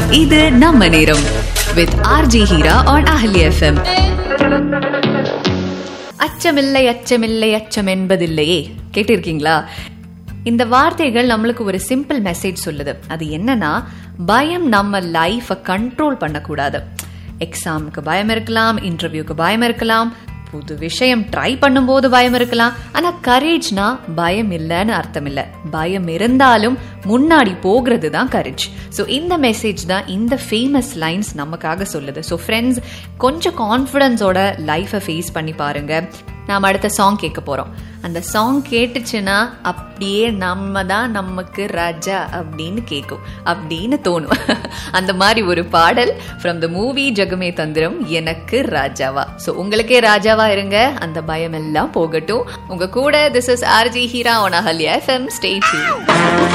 இது நம்ம நேரம் with RJ Heera on Ahali FM அச்சமில்லை அச்சமில்லை அச்சம் என்பதில்லையே கேட்டிருக்கீங்களா இந்த வார்த்தைகள் நம்மளுக்கு ஒரு சிம்பிள் மெசேஜ் சொல்லுது அது என்னன்னா பயம் நம்ம லைஃபை கண்ட்ரோல் பண்ணக்கூடாது எக்ஸாமுக்கு பயம் இருக்கலாம் இன்டர்வியூக்கு பயம் இருக்கலாம் புது விஷயம் ட்ரை பண்ணும்போது பயம் இருக்கலாம் ஆனா கரேஜ்னா பயம் இல்லைன்னு அர்த்தம் இல்லை பயம் இருந்தாலும் முன்னாடி போகிறது தான் கரேஜ் ஸோ இந்த மெசேஜ் தான் இந்த ஃபேமஸ் லைன்ஸ் நமக்காக சொல்லுது ஸோ ஃப்ரெண்ட்ஸ் கொஞ்சம் கான்ஃபிடன்ஸோட லைஃப்பை ஃபேஸ் பண்ணி பாருங்க நாம் அடுத்த சாங் கேட்க போறோம் அந்த சாங் கேட்டுச்சுன்னா அப்படியே நம்ம தான் நமக்கு ராஜா அப்படின்னு கேட்கும் அப்படின்னு தோணும் அந்த மாதிரி ஒரு பாடல் ஃப்ரம் த மூவி ஜெகமே தந்திரம் எனக்கு ராஜாவா ஸோ உங்களுக்கே ராஜாவா இருங்க அந்த பயம் எல்லாம் போகட்டும் உங்க கூட this is RJ Heera on Ahalya FM stay